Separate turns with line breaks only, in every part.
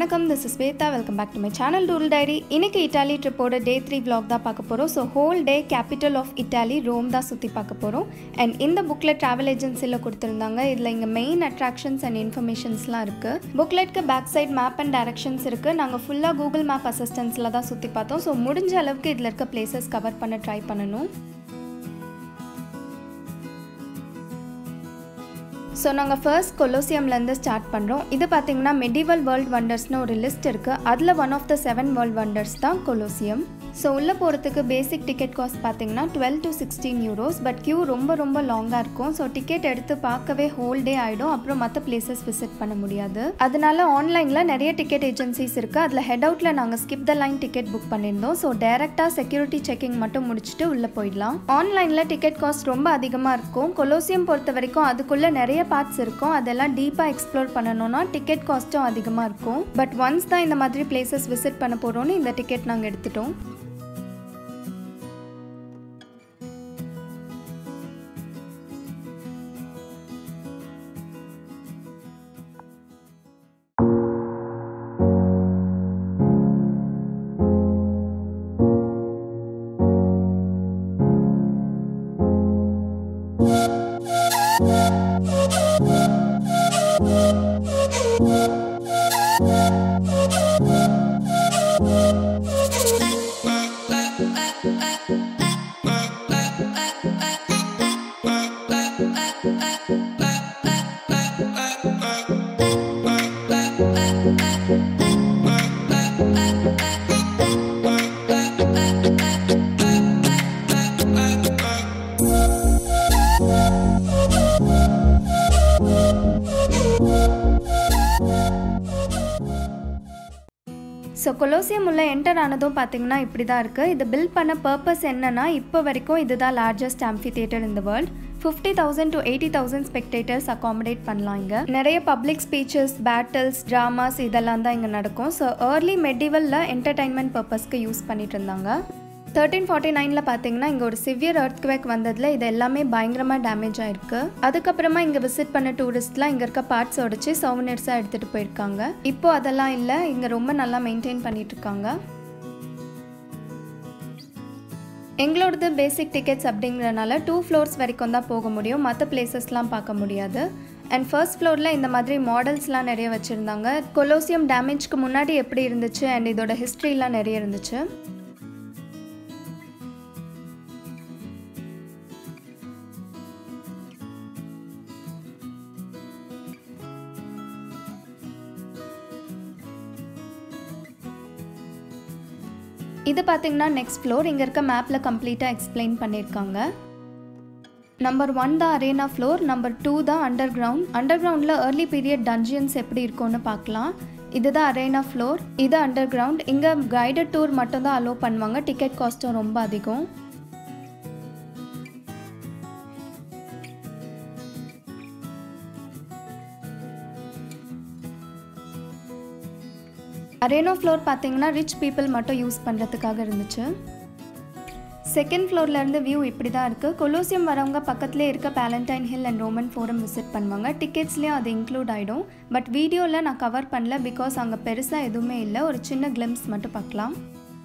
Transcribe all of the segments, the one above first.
வணக்கம் this is Shweta welcome back to my channel tool diary இன்னைக்கு Italy ட்ரிப்போட day three vlog தான் பார்க்க போகிறோம் so whole day capital of Italy Rome தான் சுற்றி பார்க்க போகிறோம் அண்ட் இந்த புக்கில் ட்ராவல் ஏஜென்சியில் கொடுத்துருந்தாங்க இதில் இங்கே மெயின் அட்ராக்ஷன்ஸ் அண்ட் இன்ஃபர்மேஷன்ஸ்லாம் இருக்குது புக்லெட்க்கு back side map and directions இருக்குது நாங்கள் ஃபுல்லாக கூகுள் மேப் அசிஸ்டன்ஸில் தான் சுற்றி பார்த்தோம் ஸோ முடிஞ்ச அளவுக்கு இதில் இருக்க பிளேசஸ் கவர் பண்ண ட்ரை பண்ணணும் ஸோ நாங்கள் ஃபர்ஸ்ட் கொலோசியம்லேருந்து ஸ்டார்ட் பண்ணுறோம் இது பார்த்தீங்கன்னா மெடிவல் வேர்ல்ட் வண்டர்ஸ்னு ஒரு லிஸ்ட் இருக்குது அதில் one of the seven world wonders தான் கொலோசியம் ஸோ உள்ளே போகிறதுக்கு பேசிக் டிக்கெட் காஸ்ட் பார்த்தீங்கன்னா twelve to sixteen euros but queue ரொம்ப ரொம்ப லாங்காக இருக்கும் ஸோ டிக்கெட் எடுத்து பார்க்கவே ஹோல் டே ஆகிடும் அப்புறம் மற்ற பிளேசஸ் விசிட் பண்ண முடியாது அதனால ஆன்லைனில் நிறைய டிக்கெட் ஏஜென்சிஸ் இருக்குது அதில் ஹெட் அவுட்டில் நாங்கள் skip the line ticket book பண்ணியிருந்தோம் ஸோ டேரெக்டாக செக்யூரிட்டி செக்கிங் மட்டும் முடிச்சுட்டு உள்ளே போயிடலாம் ஆன்லைனில் டிக்கெட் காஸ்ட் ரொம்ப அதிகமாக இருக்கும் கொலோசியம் பொறுத்த வரைக்கும் அதுக்குள்ளே நிறைய பார்ட்ஸ் இருக்கும் அதெல்லாம் டீப்பாக எக்ஸ்ப்ளோர் பண்ணணும்னா டிக்கெட் காஸ்ட்டும் அதிகமாக இருக்கும் பட் ஒன்ஸ் தான் இந்த மாதிரி பிளேசஸ் விசிட் பண்ண போகிறோன்னு இந்த டிக்கெட் நாங்கள் எடுத்துட்டோம் ஸோ கொலோசியம் உள்ள என்டர் ஆனதும் பார்த்தீங்கன்னா இப்படி தான் இருக்குது இது பில்ட் பண்ண பர்பஸ் என்னன்னா இப்போ வரைக்கும் இதுதான் லார்ஜஸ்ட் ஆம்பி தியேட்டர் இந்த world fifty thousand to eighty thousand spectators accommodate பண்ணலாம் இங்கே நிறைய பப்ளிக் ஸ்பீச்சஸ் பேட்டில்ஸ் ட்ராமாஸ் இதெல்லாம் தான் இங்கே நடக்கும் ஸோ ஏர்லி மெடிவலில் என்டர்டைன்மெண்ட் பர்பஸ்க்கு யூஸ் பண்ணிட்டு இருந்தாங்க தேர்ட்டீன் ஃபார்ட்டி நைனில் பார்த்தீங்கன்னா இங்கே ஒரு சிவியர் எர்த்குவேக் வந்ததில் இது எல்லாமே பயங்கரமாக டேமேஜ் ஆயிருக்கு அதுக்கப்புறமா இங்கே விசிட் பண்ண டூரிஸ்ட்லாம் இங்கே இருக்க பார்ட்ஸ் உடச்சி சவுனியர்ஸாக எடுத்துகிட்டு போயிருக்காங்க இப்போ அதெல்லாம் இல்லை இங்கே ரொம்ப நல்லா மெயின்டைன் பண்ணிட்டு இருக்காங்க எங்களோடது பேசிக் டிக்கெட்ஸ் அப்படிங்கிறனால டூ ஃப்ளோர்ஸ் வரைக்கும் தான் போக முடியும் மற்ற பிளேசஸ்லாம் பார்க்க முடியாது அண்ட் ஃபர்ஸ்ட் ஃப்ளோரில் இந்த மாதிரி மாடல்ஸ்லாம் நிறைய வச்சுருந்தாங்க கொலோசியம் டேமேஜ்க்கு முன்னாடி எப்படி இருந்துச்சு அண்ட் இதோட ஹிஸ்ட்ரிலாம் நிறைய இருந்துச்சு இது பார்த்தீங்கன்னா நெக்ஸ்ட் ஃப்ளோர் இங்கே இருக்க மேப்பில் கம்ப்ளீட்டாக எக்ஸ்பிளைன் பண்ணியிருக்காங்க நம்பர் ஒன் தான் அரேனா ஃப்ளோர் நம்பர் டூ தான் அண்டர் கிரவுண்ட் அண்டர் கிரவுண்டில் ஏர்லி பீரியட் டன்ஜியன்ஸ் எப்படி இருக்கும்னு பார்க்கலாம் இதுதான் அரேனா ஃப்ளோர் இது அண்டர் கிரவுண்ட் இங்கே கைடட் டூர் மட்டும் தான் அலோவ் பண்ணுவாங்க டிக்கெட் காஸ்ட்டும் ரொம்ப அதிகம் அரேனோ ஃப்ளோர் பார்த்தீங்கன்னா ரிச் பீப்புள் மட்டும் யூஸ் பண்ணுறதுக்காக இருந்துச்சு செகண்ட் ஃப்ளோர்லேருந்து வியூ இப்படி தான் இருக்குது கொலோசியம் வரவங்க பக்கத்துலேயே இருக்க Palatine hill and Roman forum visit பண்ணுவாங்க டிக்கெட்ஸ்லேயும் அது இன்க்ளூட் ஆகிடும் பட் வீடியோவில் நான் கவர் பண்ணல பிகாஸ் அங்கே பெருசாக எதுவுமே இல்லை ஒரு சின்ன கிளிம்ஸ் மட்டும் பார்க்கலாம்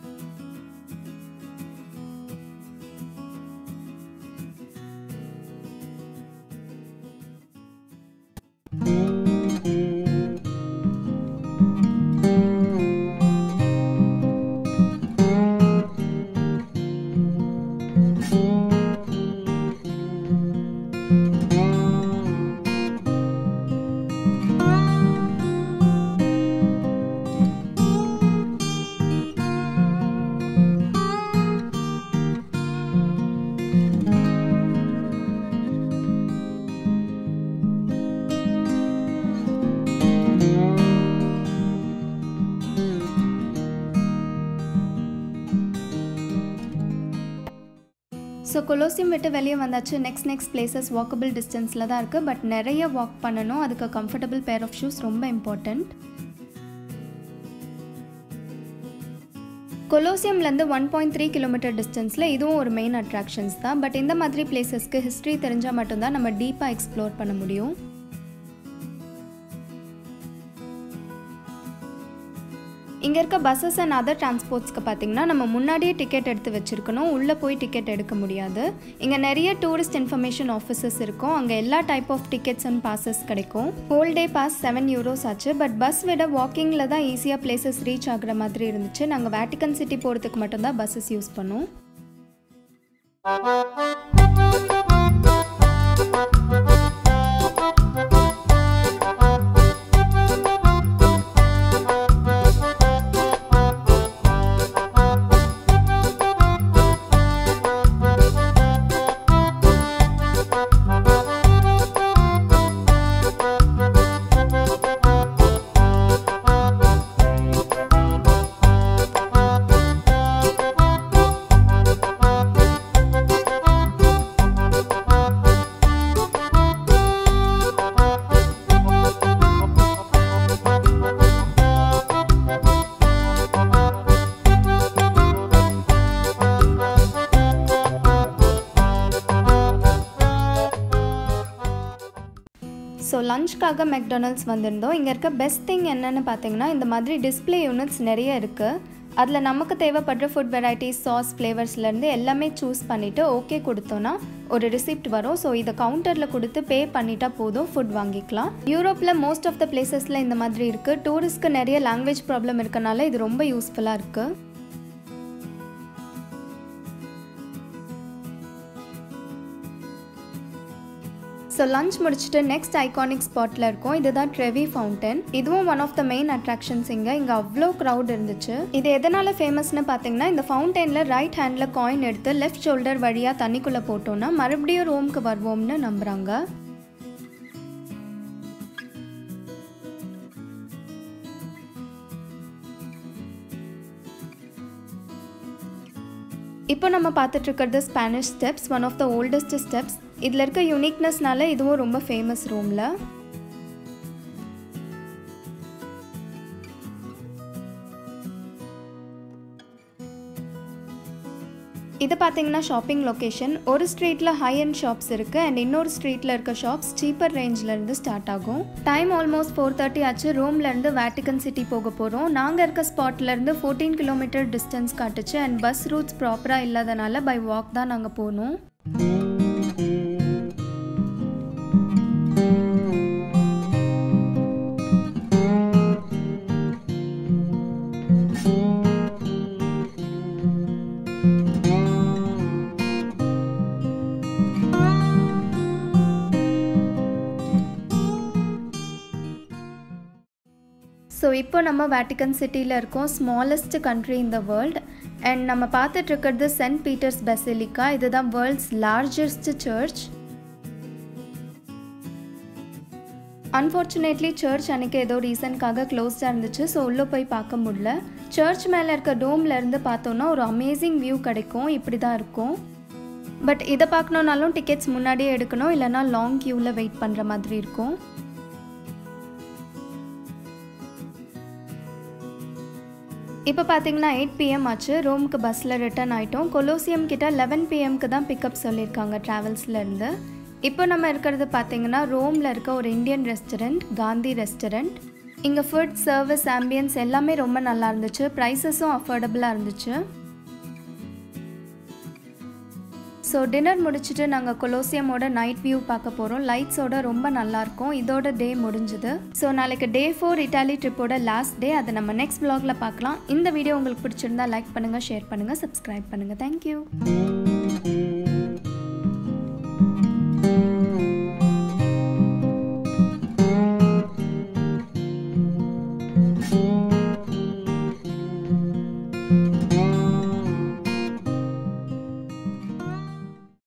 ஸோ கொலோசியம் விட்டு வெளியே வந்தாச்சு நெக்ஸ்ட் நெக்ஸ்ட் பிளேசஸ் வாக்கபிள் டிஸ்டன்ஸில் தான் இருக்குது பட் நிறைய வாக் பண்ணணும் அதுக்கு கம்ஃபர்டபுள் பேர் ஆஃப் ஷூஸ் ரொம்ப இம்பார்ட்டண்ட் கொலோசியம்லேருந்து ஒன் பாயிண்ட் த்ரீ கிலோமீட்டர் டிஸ்டன்ஸில் இதுவும் ஒரு மெயின் அட்ராக்ஷன்ஸ் தான் பட் இந்த மாதிரி பிளேசஸ்க்கு ஹிஸ்ட்ரி தெரிஞ்சால் மட்டும்தான் நம்ம டீப்பாக எக்ஸ்ப்ளோர் பண்ண முடியும் இங்கே இருக்க பஸ்ஸஸ் அண்ட் அதர் டிரான்ஸ்போர்ட்ஸ்க்கு பார்த்தீங்கன்னா நம்ம முன்னாடியே டிக்கெட் எடுத்து வச்சுருக்கணும் உள்ளே போய் டிக்கெட் எடுக்க முடியாது இங்கே நிறைய டூரிஸ்ட் இன்ஃபர்மேஷன் ஆஃபீஸஸ் இருக்கும் அங்கே எல்லா type of tickets and passes கிடைக்கும் whole day pass seven euros ஆச்சு பட் பஸ் விட வாக்கிங்கில் தான் ஈஸியாக பிளேசஸ் ரீச் ஆகுற மாதிரி இருந்துச்சு நாங்கள் வேட்டிகன் சிட்டி போகிறதுக்கு மட்டும்தான் பஸ்ஸஸ் யூஸ் பண்ணோம் ஸோ லஞ்ச்க்காக மெக்டொனல்ட்ஸ் வந்திருந்தோம் இங்கே இருக்க பெஸ்ட் திங் என்னன்னு பார்த்தீங்கன்னா இந்த மாதிரி டிஸ்பிளே யூனிட்ஸ் நிறைய இருக்குது அதில் நமக்கு தேவைப்படுற ஃபுட் வெரைட்டிஸ் சாஸ் ஃப்ளேவர்ஸ்லேருந்து எல்லாமே சூஸ் பண்ணிவிட்டு ஓகே கொடுத்தோன்னா ஒரு ரிசிப்ட் வரும் ஸோ இதை கவுண்டரில் கொடுத்து பே பண்ணிட்டா போதும் ஃபுட் வாங்கிக்கலாம் யூரோப்பில் மோஸ்ட் ஆஃப் த பிளேசஸில் இந்த மாதிரி இருக்குது டூரிஸ்ட்க்கு நிறைய லாங்குவேஜ் ப்ராப்ளம் இருக்கனால இது ரொம்ப யூஸ்ஃபுல்லாக இருக்குது ஸோ லஞ்ச் முடிச்சுட்டு நெக்ஸ்ட் ஐகானிக் ஸ்பாட்டில் இருக்கோம் இதுதான் ட்ரெவி ஃபவுண்டன் இதுவும் one of the main attractions இங்கே இங்கே அவ்வளோ க்ரௌட் இருந்துச்சு இது எதனால் ஃபேமஸ்னு பார்த்தீங்கன்னா இந்த ஃபவுண்டனில் ரைட் ஹேண்டில் காயின் எடுத்து லெஃப்ட் ஷோல்டர் வழியாக தண்ணிக்குள்ளே போட்டோன்னா மறுபடியும் ரோம்க்கு வருவோம்னு நம்புகிறாங்க இப்போ நம்ம பார்த்துட்டு இருக்கிறது Spanish steps one of the oldest steps இதில் இருக்க யூனிக்னஸ்னால இதுவும் ரொம்ப ஃபேமஸ் ரோமில் இது பார்த்தீங்கன்னா ஷாப்பிங் லொக்கேஷன் ஒரு ஸ்ட்ரீட்டில் ஹை அண்ட் ஷாப்ஸ் இருக்குது அண்ட் இன்னொரு ஸ்ட்ரீட்டில் இருக்க ஷாப்ஸ் சீப்பர் ரேஞ்சிலேருந்து ஸ்டார்ட் ஆகும் டைம் ஆல்மோஸ்ட் ஃபோர் தேர்ட்டி ஆச்சு ரோம்லேருந்து வேட்டிகன் சிட்டி போக போகிறோம் நாங்கள் இருக்க ஸ்பாட்லேருந்து ஃபோர்டீன் கிலோமீட்டர் டிஸ்டன்ஸ் காட்டுச்சு அண்ட் பஸ் ரூட்ஸ் ப்ராப்பராக இல்லாதனால பை வாக் தான் நாங்கள் போனோம் ஸோ இப்போ நம்ம வேட்டிகன் சிட்டியில் இருக்கோம் smallest country in the world and நம்ம பார்த்துட்டு இருக்கிறது சென்ட் பீட்டர்ஸ் பெசிலிக்கா இதுதான் world's largest church unfortunately church அன்றைக்கி ஏதோ ரீசனுக்காக க்ளோஸ்டாக இருந்துச்சு ஸோ உள்ளே போய் பார்க்க முடியல சர்ச் மேலே இருக்க டோமில் இருந்து பார்த்தோன்னா ஒரு அமேசிங் வியூ கிடைக்கும் இப்படி தான் இருக்கும் பட் இதை பார்க்கணுன்னாலும் டிக்கெட்ஸ் முன்னாடியே எடுக்கணும் இல்லைனா லாங் க்யூவில் வெயிட் பண்ணுற மாதிரி இருக்கும் இப்போ பார்த்தீங்கன்னா எயிட் பிஎம் ஆச்சு ரோமுக்கு பஸ்ஸில் ரிட்டர்ன் ஆகிட்டோம் கொலோசியம் கிட்ட லெவன் பிஎம்க்கு தான் பிக்கப் சொல்லியிருக்காங்க ட்ராவல்ஸ்லேருந்து இப்போ நம்ம இருக்கிறது பார்த்தீங்கன்னா ரோமில் இருக்க ஒரு இந்தியன் ரெஸ்டாரண்ட் காந்தி ரெஸ்டாரண்ட் இங்கே ஃபுட் சர்வீஸ் ஆம்பியன்ஸ் எல்லாமே ரொம்ப நல்லா இருந்துச்சு ப்ரைஸஸும் அஃபோர்டபுளாக இருந்துச்சு ஸோ டின்னர் முடிச்சுட்டு நாங்கள் கொலோசியமோட நைட் வியூ பார்க்க போகிறோம் லைட்ஸோட ரொம்ப நல்லாயிருக்கும் இதோட டே முடிஞ்சுது ஸோ நாளைக்கு டே ஃபோர் இட்டாலி ட்ரிப்போட லாஸ்ட் டே அதை நம்ம நெக்ஸ்ட் vlogல பார்க்கலாம் இந்த வீடியோ உங்களுக்கு பிடிச்சிருந்தா லைக் பண்ணுங்கள் ஷேர் பண்ணுங்கள் சப்ஸ்கிரைப் பண்ணுங்கள் தேங்க்யூ